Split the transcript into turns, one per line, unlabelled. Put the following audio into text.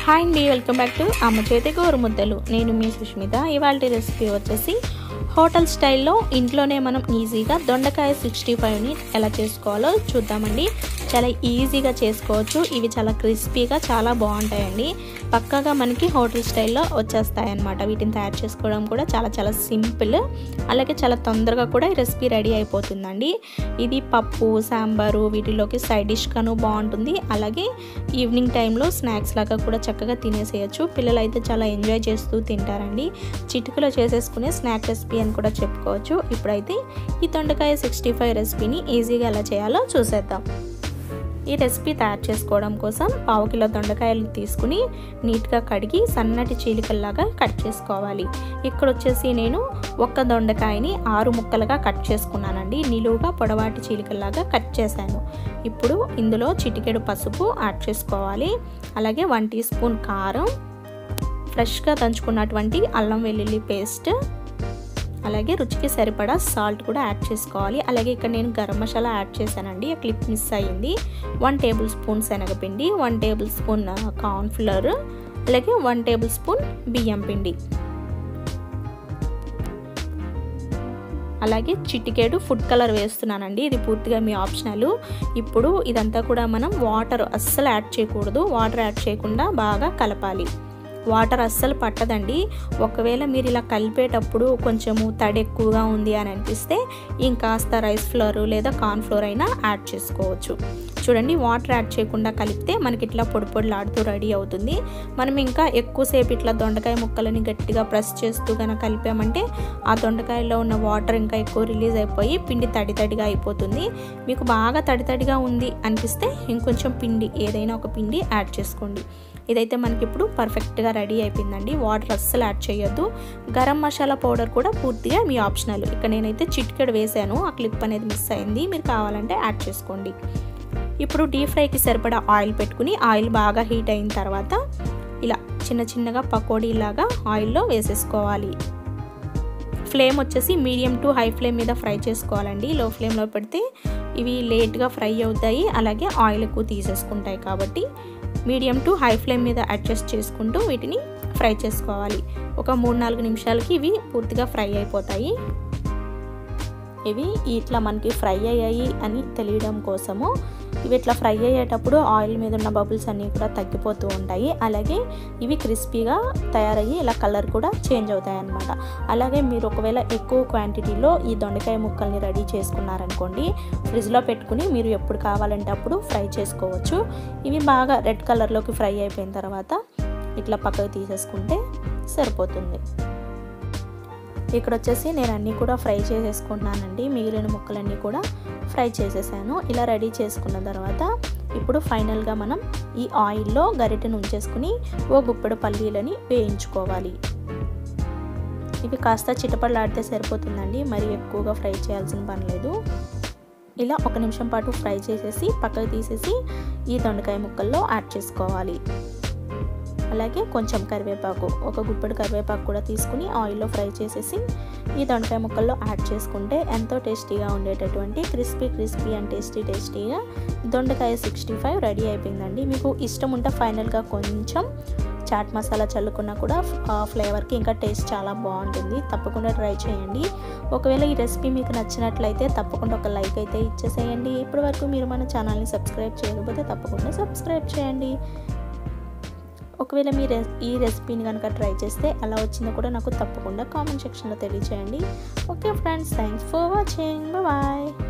hi అండి welcome back to అమ్మ చేతి గోరు ముద్దలు నేను మీ సుష్మిత ఇవాళ రెసిపీ వచ్చేసి హోటల్ స్టైల్లో ఇంట్లోనే మనం ఈజీగా దొండకాయ సిక్స్టీ ఫైవ్ని ఎలా చేసుకోవాలో చూద్దామండి చాలా ఈజీగా చేసుకోవచ్చు ఇవి చాలా క్రిస్పీగా చాలా బాగుంటాయండి పక్కాగా మనకి హోటల్ స్టైల్లో వచ్చేస్తాయి అన్నమాట వీటిని తయారు చేసుకోవడం కూడా చాలా చాలా సింపుల్ అలాగే చాలా తొందరగా కూడా ఈ రెసిపీ రెడీ అయిపోతుందండి ఇది పప్పు సాంబారు వీటిలోకి సైడ్ డిష్గాను బాగుంటుంది అలాగే ఈవినింగ్ టైంలో స్నాక్స్ లాగా కూడా చక్కగా తినేసేయచ్చు పిల్లలు అయితే చాలా ఎంజాయ్ చేస్తూ తింటారండి చిటుకులో చేసేసుకునే స్నాక్ రెసిపీ అని కూడా చెప్పుకోవచ్చు ఇప్పుడైతే ఈ దొండకాయ సిక్స్టీ ఫైవ్ రెసిపీని ఈజీగా ఎలా చేయాలో చూసేద్దాం ఈ రెసిపీ తయారు చేసుకోవడం కోసం పావు కిలో దొండకాయలు తీసుకుని నీట్గా కడిగి సన్నటి చీలికల్లాగా కట్ చేసుకోవాలి ఇక్కడ వచ్చేసి నేను ఒక్క దొండకాయని ఆరు ముక్కలుగా కట్ చేసుకున్నానండి నిలువుగా పొడవాటి చీలికల్లాగా కట్ చేశాను ఇప్పుడు ఇందులో చిటికెడు పసుపు యాడ్ చేసుకోవాలి అలాగే వన్ టీ స్పూన్ కారం ఫ్రెష్గా దంచుకున్నటువంటి అల్లం వెల్లుల్లి పేస్ట్ అలాగే రుచికి సరిపడా సాల్ట్ కూడా యాడ్ చేసుకోవాలి అలాగే ఇక్కడ నేను గరం మసాలా యాడ్ చేశానండి ఆ క్లిప్ మిస్ అయ్యింది వన్ టేబుల్ స్పూన్ శనగపిండి వన్ టేబుల్ స్పూన్ కార్న్ఫ్లవర్ అలాగే వన్ టేబుల్ స్పూన్ బియ్యం పిండి అలాగే చిటికేడు ఫుడ్ కలర్ వేస్తున్నానండి ఇది పూర్తిగా మీ ఆప్షనల్ ఇప్పుడు ఇదంతా కూడా మనం వాటర్ అస్సలు యాడ్ చేయకూడదు వాటర్ యాడ్ చేయకుండా బాగా కలపాలి వాటర్ అస్సలు పట్టదండి ఒకవేళ మీరు ఇలా కలిపేటప్పుడు కొంచెము తడి ఎక్కువగా ఉంది అని అనిపిస్తే ఇంకాస్త రైస్ ఫ్లోర్ లేదా కార్న్ ఫ్లోర్ అయినా యాడ్ చేసుకోవచ్చు చూడండి వాటర్ యాడ్ చేయకుండా కలిపితే మనకి ఇట్లా పొడి పొడిలాడుతూ రెడీ అవుతుంది మనం ఇంకా ఎక్కువసేపు ఇట్లా దొండకాయ ముక్కలని గట్టిగా ప్రెస్ చేస్తూ కనుక కలిపామంటే ఆ దొండకాయలో ఉన్న వాటర్ ఇంకా ఎక్కువ రిలీజ్ అయిపోయి పిండి తడి తడిగా అయిపోతుంది మీకు బాగా తడి తడిగా ఉంది అనిపిస్తే ఇంకొంచెం పిండి ఏదైనా ఒక పిండి యాడ్ చేసుకోండి ఇదైతే మనకి ఇప్పుడు పర్ఫెక్ట్గా రెడీ అయిపోయిందండి వాటర్ అస్సలు యాడ్ చేయొద్దు గరం మసాలా పౌడర్ కూడా పూర్తిగా మీ ఆప్షనల్ ఇక్కడ నేనైతే చిటికెడు వేసాను ఆ క్లిప్ అనేది మిస్ అయింది మీరు కావాలంటే యాడ్ చేసుకోండి ఇప్పుడు డీప్ ఫ్రైకి సరిపడా ఆయిల్ పెట్టుకుని ఆయిల్ బాగా హీట్ అయిన తర్వాత ఇలా చిన్న చిన్నగా పకోడీలాగా ఆయిల్లో వేసేసుకోవాలి ఫ్లేమ్ వచ్చేసి మీడియం టు హై ఫ్లేమ్ మీద ఫ్రై చేసుకోవాలండి లో ఫ్లేమ్లో పెడితే ఇవి లేట్గా ఫ్రై అవుతాయి అలాగే ఆయిల్ ఎక్కువ తీసేసుకుంటాయి కాబట్టి మీడియం టు హై ఫ్లేమ్ మీద అడ్జస్ట్ చేసుకుంటూ వీటిని ఫ్రై చేసుకోవాలి ఒక మూడు నాలుగు నిమిషాలకి ఇవి పూర్తిగా ఫ్రై అయిపోతాయి ఇవి ఇట్లా మనకి ఫ్రై అయ్యాయి అని తెలియడం కోసము ఇవి ఇట్లా ఫ్రై అయ్యేటప్పుడు ఆయిల్ మీద ఉన్న బబుల్స్ అన్నీ కూడా తగ్గిపోతూ ఉంటాయి అలాగే ఇవి క్రిస్పీగా తయారయ్యి ఇలా కలర్ కూడా చేంజ్ అవుతాయి అన్నమాట అలాగే మీరు ఒకవేళ ఎక్కువ క్వాంటిటీలో ఈ దొండకాయ ముక్కల్ని రెడీ చేసుకున్నారనుకోండి ఫ్రిడ్జ్లో పెట్టుకుని మీరు ఎప్పుడు కావాలంటే అప్పుడు ఫ్రై చేసుకోవచ్చు ఇవి బాగా రెడ్ కలర్లోకి ఫ్రై అయిపోయిన తర్వాత ఇట్లా పక్కకు తీసేసుకుంటే సరిపోతుంది ఇక్కడ వచ్చేసి నేను అన్నీ కూడా ఫ్రై చేసేసుకుంటున్నానండి మిగిలిన ముక్కలన్నీ కూడా ఫ్రై చేసేసాను ఇలా రెడీ చేసుకున్న తర్వాత ఇప్పుడు ఫైనల్గా మనం ఈ ఆయిల్లో గరిటెను ఉంచేసుకుని ఓ గుప్పెడు పల్లీలని వేయించుకోవాలి ఇవి కాస్త చిటపడలాడితే సరిపోతుందండి మరి ఎక్కువగా ఫ్రై చేయాల్సిన పని లేదు ఇలా ఒక నిమిషం పాటు ఫ్రై చేసేసి పక్కకు తీసేసి ఈ దొండకాయ ముక్కల్లో యాడ్ చేసుకోవాలి అలాగే కొంచెం కరివేపాకు ఒక గుప్పెడు కరివేపాకు కూడా తీసుకుని ఆయిల్లో ఫ్రై చేసేసి ఈ దొండకాయ ముక్కల్లో యాడ్ చేసుకుంటే ఎంతో టేస్టీగా ఉండేటటువంటి క్రిస్పీ క్రిస్పీ అండ్ టేస్టీ టేస్టీగా దొండకాయ సిక్స్టీ ఫైవ్ రెడీ అయిపోయిందండి మీకు ఇష్టం ఉంటే ఫైనల్గా కొంచెం చాట్ మసాలా చల్లుకున్నా కూడా ఫ్లేవర్కి ఇంకా టేస్ట్ చాలా బాగుంటుంది తప్పకుండా ట్రై చేయండి ఒకవేళ ఈ రెసిపీ మీకు నచ్చినట్లయితే తప్పకుండా ఒక లైక్ అయితే ఇచ్చేసేయండి ఇప్పటి వరకు మీరు మన ఛానల్ని సబ్స్క్రైబ్ చేయకపోతే తప్పకుండా సబ్స్క్రైబ్ చేయండి ఒకవేళ మీరు ఈ రెసిపీని కనుక ట్రై చేస్తే ఎలా వచ్చిందో కూడా నాకు తప్పకుండా కామెంట్ సెక్షన్లో తెలియచేయండి okay friends thanks for watching bye